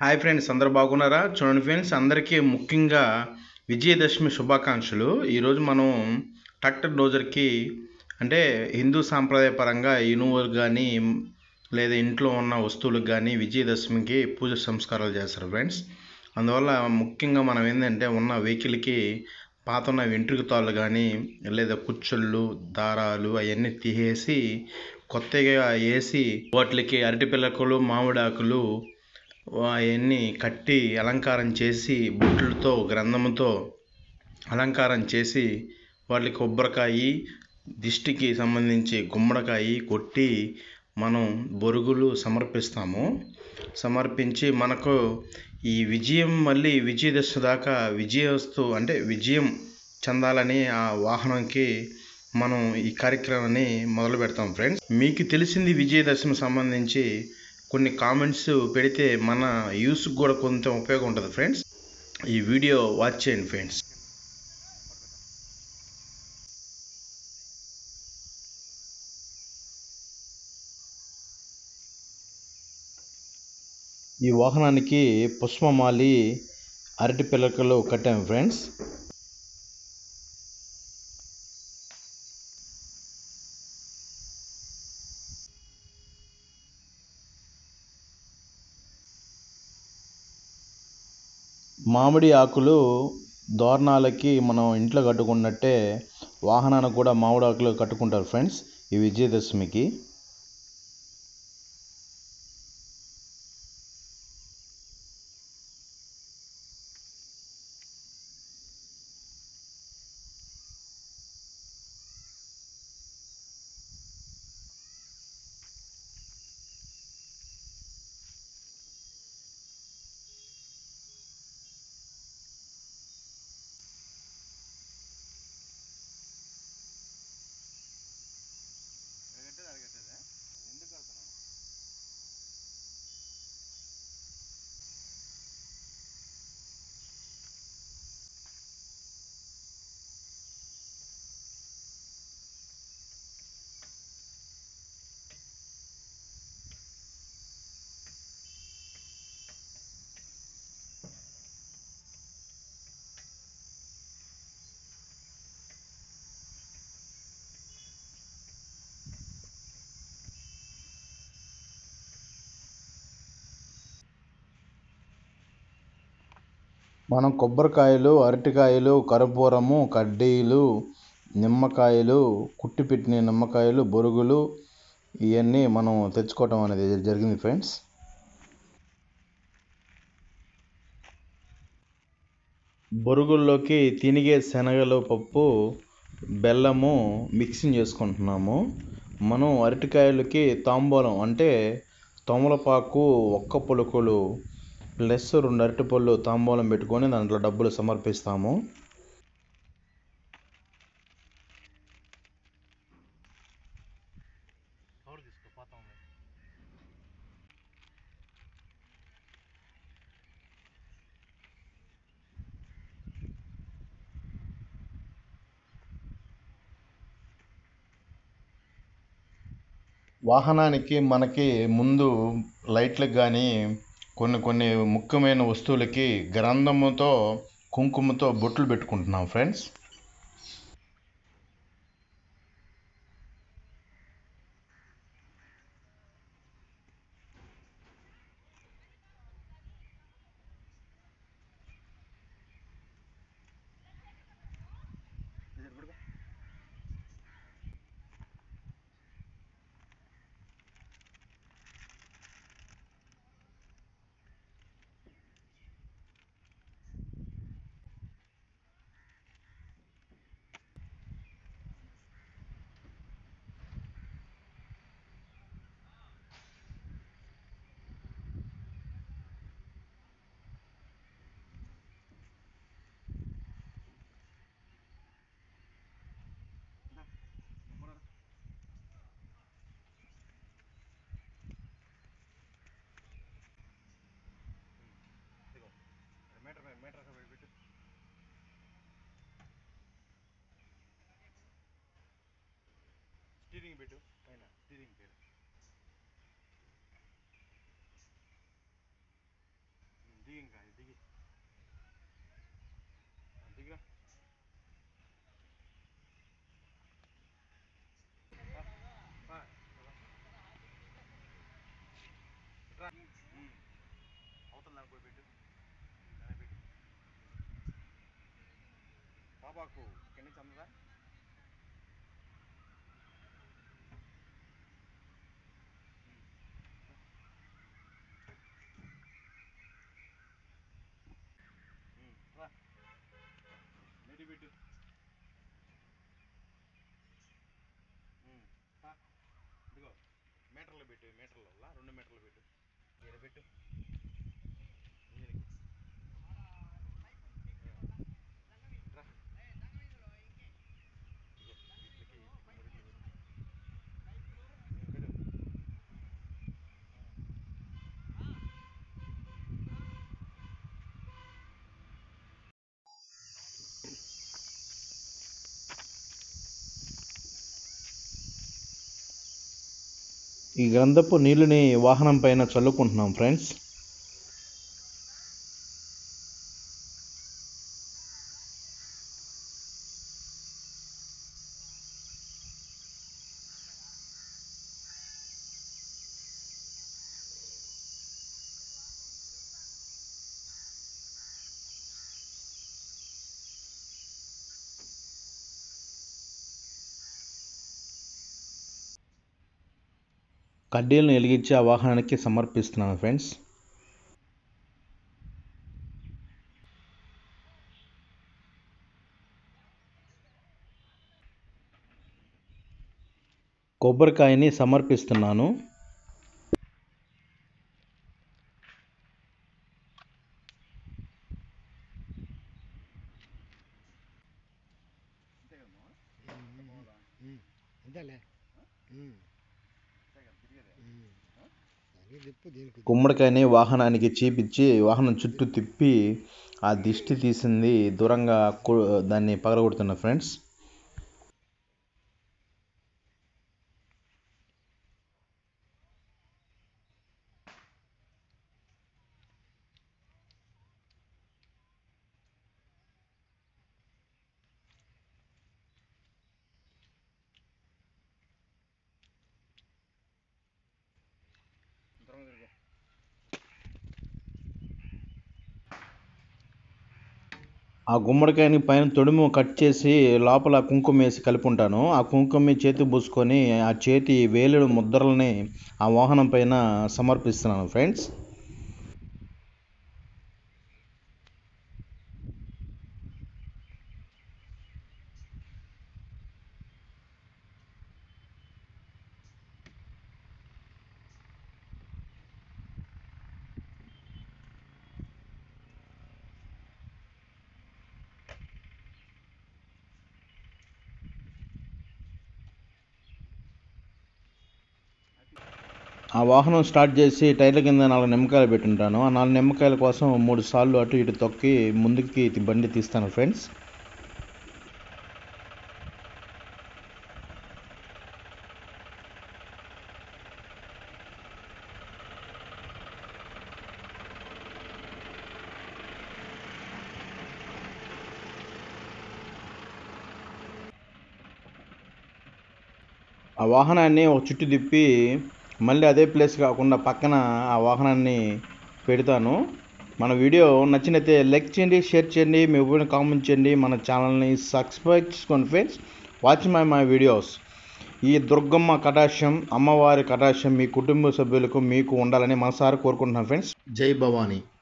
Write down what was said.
Hi friends అందరు బాగున్నారా చూడండి ఫ్రెండ్స్ అందరికీ ముఖ్యంగా విజయదశమి శుభాకాంక్షలు ఈరోజు మనం ట్రాక్టర్ డోజర్కి అంటే హిందూ సాంప్రదాయ పరంగా ఇనువులు కానీ లేదా ఇంట్లో ఉన్న వస్తువులకు కానీ విజయదశమికి పూజ సంస్కారాలు చేస్తారు ఫ్రెండ్స్ అందువల్ల ముఖ్యంగా మనం ఏంటంటే ఉన్న వెహికల్కి పాత ఉన్న వెంట్రుక తాళ్ళు కానీ లేదా కుచ్చుళ్ళు దారాలు అవన్నీ తీసేసి కొత్తగా వేసి వాటికి అరటి పిల్లకలు మామిడాకులు అవన్నీ కట్టి అలంకారం చేసి బొట్లతో గ్రంథముతో అలంకారం చేసి వాటికి కొబ్బరికాయ దిష్టికి సంబంధించి గుమ్మడికాయ కొట్టి మనం బొరుగులు సమర్పిస్తాము సమర్పించి మనకు ఈ విజయం మళ్ళీ విజయదశమి దాకా విజయవస్తు అంటే విజయం చెందాలని ఆ వాహనంకి మనం ఈ కార్యక్రమాన్ని మొదలు పెడతాం ఫ్రెండ్స్ మీకు తెలిసింది విజయదశమి సంబంధించి కొన్ని కామెంట్స్ పెడితే మన యూస్కి కూడా కొంచెం ఉపయోగం ఉంటుంది ఫ్రెండ్స్ ఈ వీడియో వాచ్ చేయండి ఫ్రెండ్స్ ఈ వాహనానికి పుష్పమాలి అరటి పిల్లకలు కట్టాము ఫ్రెండ్స్ మామిడి ఆకులు దోరణాలకి మనం ఇంట్లో కట్టుకున్నట్టే వాహనానికి కూడా మామిడి ఆకులు కట్టుకుంటారు ఫ్రెండ్స్ ఈ విజయదశమికి మనం కొబ్బరికాయలు అరటికాయలు కర్పూరము కడ్డీలు నిమ్మకాయలు కుట్టి పెట్టిన నిమ్మకాయలు బొరుగులు ఇవన్నీ మనం తెచ్చుకోవటం అనేది జరిగింది ఫ్రెండ్స్ బొరుగుల్లోకి తినిగే శనగలు పప్పు బెల్లము మిక్సింగ్ చేసుకుంటున్నాము మనం అరటికాయలకి తాంబూలం అంటే తమలపాకు ఒక్క పులుకులు ప్లస్ రెండు అరటిపళ్ళు తాంబూలం పెట్టుకొని దాంట్లో డబ్బులు సమర్పిస్తాము వాహనానికి మనకి ముందు లైట్లకు కానీ కొన్ని కొన్ని ముఖ్యమైన వస్తువులకి గ్రంథముతో కుంకుమతో బొట్లు పెట్టుకుంటున్నాం ఫ్రెండ్స్ అవతల దానికి పోయి పెట్టు దానికి పెట్టు పాపాకు ఇక్కడి నుంచి అందదా రా నెడి పెట్టు రా. ఇదిగో మీటర్లో పెట్టు మీటర్లో లా, రెండు మీటర్లు పెట్టు ఈడ పెట్టు ఇంజిన్కి. రా. ఇదిగో, ఇట్లకి మూడిట్లు పెట్టు. పెట్టు. ఈ గ్రంథపు నీళ్ళని వాహనం పైన చల్లుకుంటున్నాం ఫ్రెండ్స్ కడ్డీలను వెలిగించి ఆ వాహనానికి సమర్పిస్తున్నాను ఫ్రెండ్స్ కొబ్బరికాయని సమర్పిస్తున్నాను అంతేలే తిప్పు దీనికి గుమ్మడికాయని వాహనానికి చీపిచ్చి వాహనం చుట్టూ తిప్పి ఆ దిష్టి తీసింది దూరంగా కు- దాన్ని పగలగొడుతున్నా ఫ్రెండ్స్ ఆ గుమ్మడికాయని పైన తొడుము కట్ చేసి లోపల కుంకుమ వేసి కలిపి ఉంటాను ఆ కుంకుమ చేతి పూసుకొని ఆ చేతి వేలు ముద్రల్ని ఆ వాహనం పైన సమర్పిస్తున్నాను ఫ్రెండ్స్ ఆ వాహనం స్టార్ట్ చేసి టైర్ల కింద నాలుగు నిమ్మకాయలు పెట్టుంటాను ఆ నాలుగు నిమ్మకాయల కోసం మూడు సార్లు అటు ఇటు తొక్కి ముందుకి తి- బండి తీస్తాను ఫ్రెండ్స్ ఆ వాహనాన్ని ఒక చుట్టు తిప్పి మళ్ళీ అదే ప్లేస్ కాకుండా పక్కన ఆ వాహనాన్ని పెడతాను మన వీడియో నచ్చినైతే లైక్ చేయండి షేర్ చేయండి మీ ఊరిని కామెంట్ చేయండి మన ఛానల్ని సబ్స్క్రైబ్ చేసుకోండి friends watch my my videos ఈ దుర్గమ్మ కటాక్షం అమ్మవారి కటాక్షం మీ కుటుంబ సభ్యులకు మీకు ఉండాలని మనసారి కోరుకుంటున్నాను ఫ్రెండ్స్ జై భవానీ